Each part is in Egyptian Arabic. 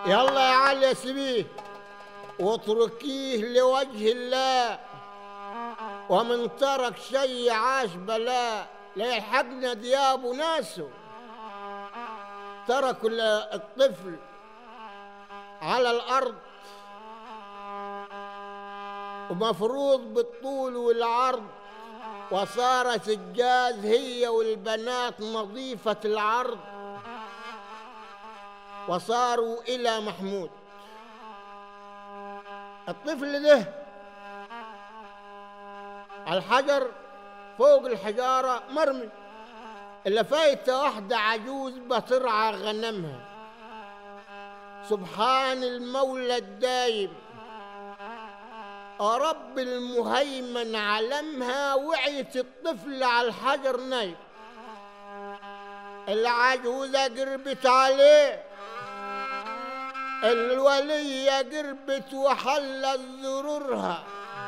يلا يا علي سبيه واتركيه لوجه الله ومن ترك شيء عاش بلاء لا يلحقنا دياب وناسه تركوا ال- الطفل على الأرض ومفروض بالطول والعرض وصارت الجاز هي والبنات نظيفة العرض وصاروا إلى محمود الطفل ده على الحجر فوق الحجارة مرمي إلا فايتة واحدة عجوز بترعى غنمها سبحان المولى الدايم رب المهيمن علمها وعيت الطفل على الحجر نايم العجوزة قربت عليه الولية قربت وحلت ذرورها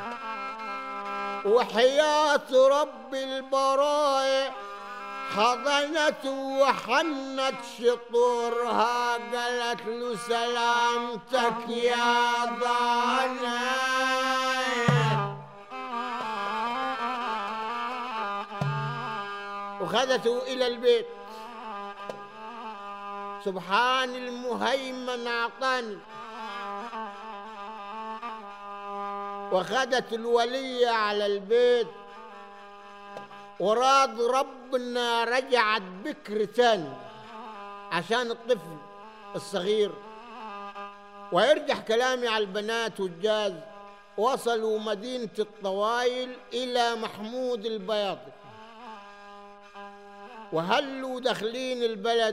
وحياة رب البرايا حضنت وحنت شطورها قالت له سلامتك يا ضنايا وخذته إلى البيت سبحان المهيمن أعطاني وخدت الولية على البيت وراد ربنا رجعت بكر تاني عشان الطفل الصغير ويرجح كلامي على البنات والجاز وصلوا مدينة الطوايل إلى محمود البياضي وهلوا داخلين البلد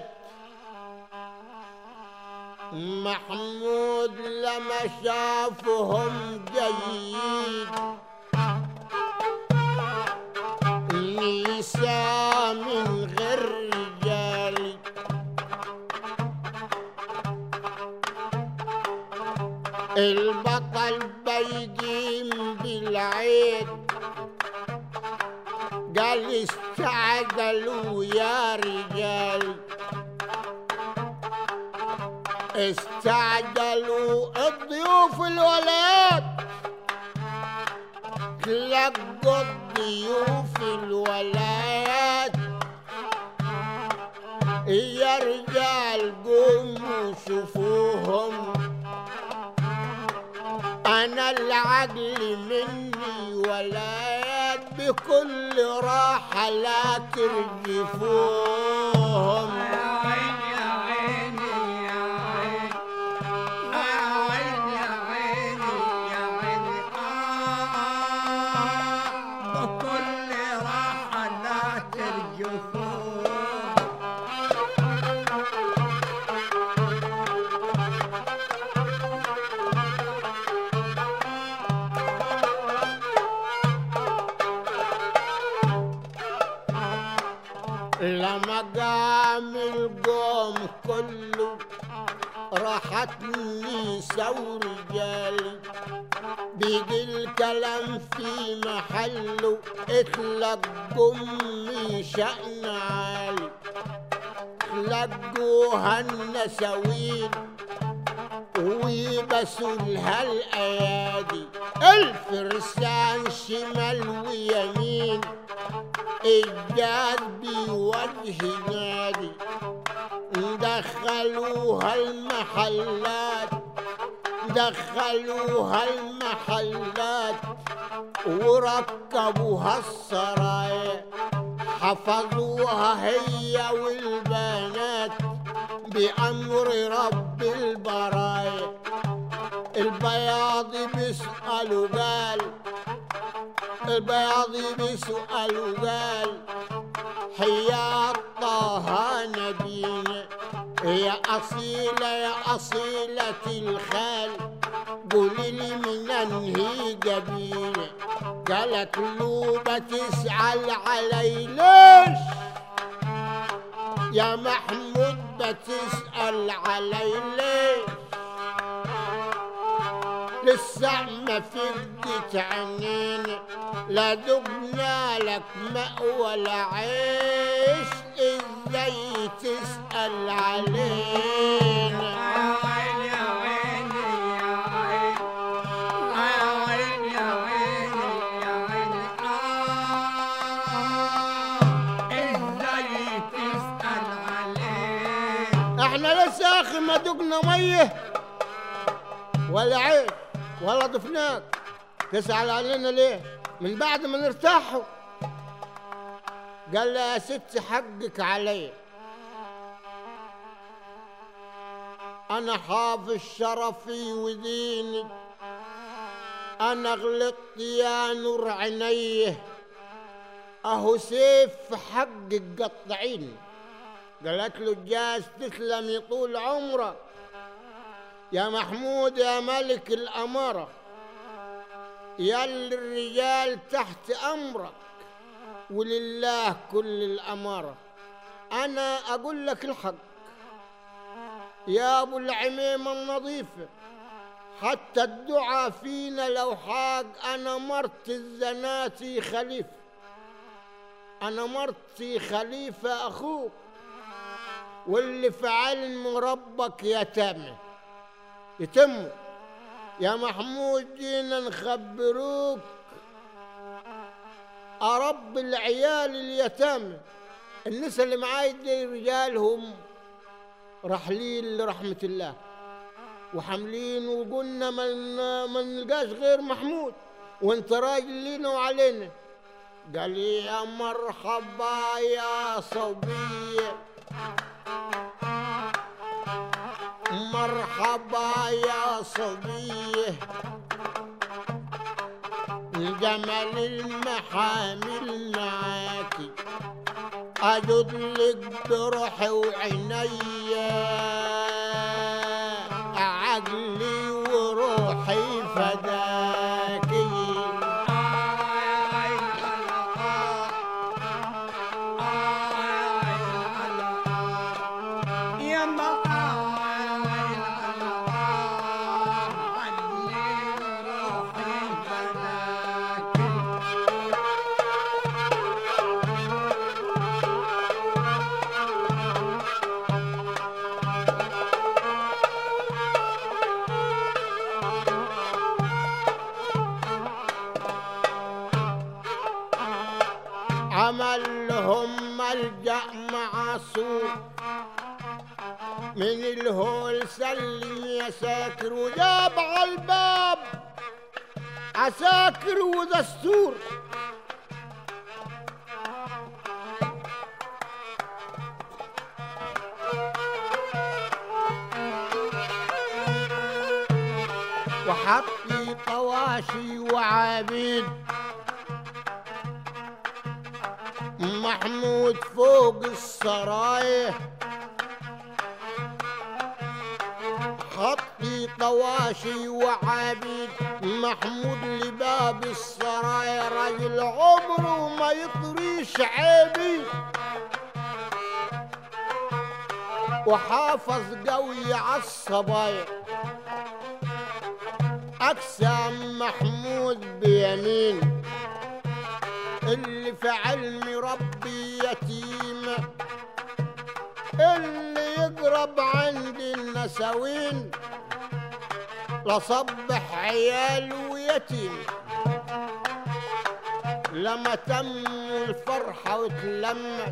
محمود لما شافهم جيد نساء من غير رجال البطل بيقيم بالعيد قال استعجلوا يا رجال استعجلوا الضيوف الولاد تلقوا الضيوف الولايات يا رجال قوموا شوفوهم انا العقل مني ولايات بكل راحة لا ترجفوهم بكل راحة لا ترجفون لما قام القوم كله راحتني سو رجالي بيجي الكلام في محله اتلقوا امي شأن عالي تلقوها النساوين ويبسوا لها الايادي الفرسان شمال ويمين الجاد بوجه نادي دخلوها المحلات دخلوها المحلات وركبوها السرايا حفظوها هي والبنات بأمر رب البرايا البياض بيسألوا قال البياض بيسألوا قال حيا طه نبينا يا أصيلة يا أصيلة الخال قولي لي من أنهي قبيلة قالت له بتسأل علي ليش يا محمود بتسأل علي ليش لسه ما فقدت عنينا لا دقنا لك ماء ولا عيش ازاي تسأل علينا يا عيني يا اخي ما دقنا ميه ولا عيش ولا ضفناك تسأل علينا ليه من بعد ما نرتاحوا قال لها يا ست حقك علي انا حافظ شرفي وديني انا غلطت يا نور عينيه اهو سيف في حقك قطعيني قالت له الجاز تسلم يطول عمرك يا محمود يا ملك الأمارة يا اللي الرجال تحت أمرك ولله كل الأمارة أنا أقول لك الحق يا أبو العميمة النظيفة حتى الدعاء فينا لو حاج أنا مرت الزناتي خليفة أنا مرتي خليفة أخوك واللي في علم ربك يتم يتم يا محمود جينا نخبروك أرب العيال اليتامى النساء اللي معاي دي رجالهم رحلين لرحمة الله وحاملين وقلنا ما ما نلقاش غير محمود وانت راجل لينا وعلينا قال لي يا مرحبا يا صبيه مرحبا يا صبيه جمل المحامل معاكي أجد لك بروحي وعينيا عقلي وروحي فداكي عمل لهم ملجأ مع سوق من الهول سلم يا ساكر وجاب على الباب عساكر ودستور وحطي طواشي وعبيد محمود فوق السرايا خطي طواشي وعبيد محمود لباب السرايا راجل عمره ما يطريش عيبي وحافظ قوي عالصبايا أقسم محمود بيمين اللي في علم ربي يتيم اللي يقرب عند النسوين لصبح عياله يتيم لما تم الفرحة وتلمت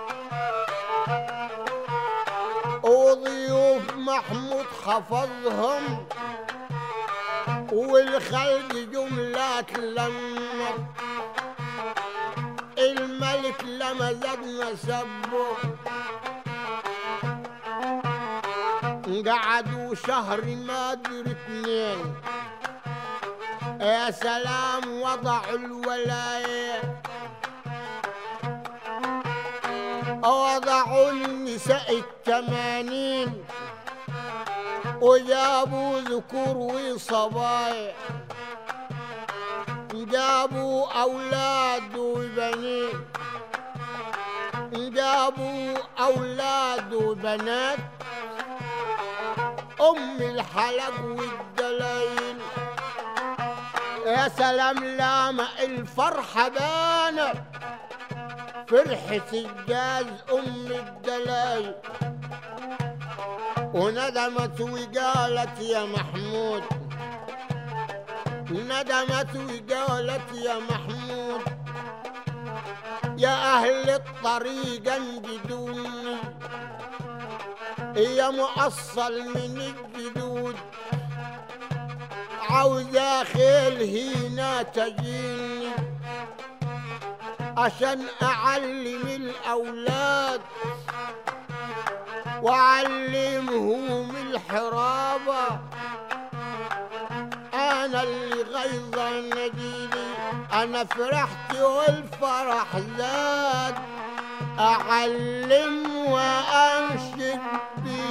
وضيوف محمود حفظهم والخلق جملة تلمت الملك لما زدنا سبه قعدوا شهر ما ادري اتنين يا سلام وضعوا الولاية وضعوا النساء التمانين وجابوا ذكور وصبايا جابوا أولاد وبنين جابوا أولاد وبنات أم الحلق والدلايل يا سلام لما الفرحة بانت فرحة الجاز أم الدلايل وندمت وقالت يا محمود ندمت وقالت يا محمود يا أهل الطريق انجدوني هي مؤصل من الجدود عاوزة خيل هنا تجيني عشان أعلم الأولاد وأعلمهم الحرابة أنا اللي غيظة نديني أنا فرحت والفرح زاد أعلم وأنشد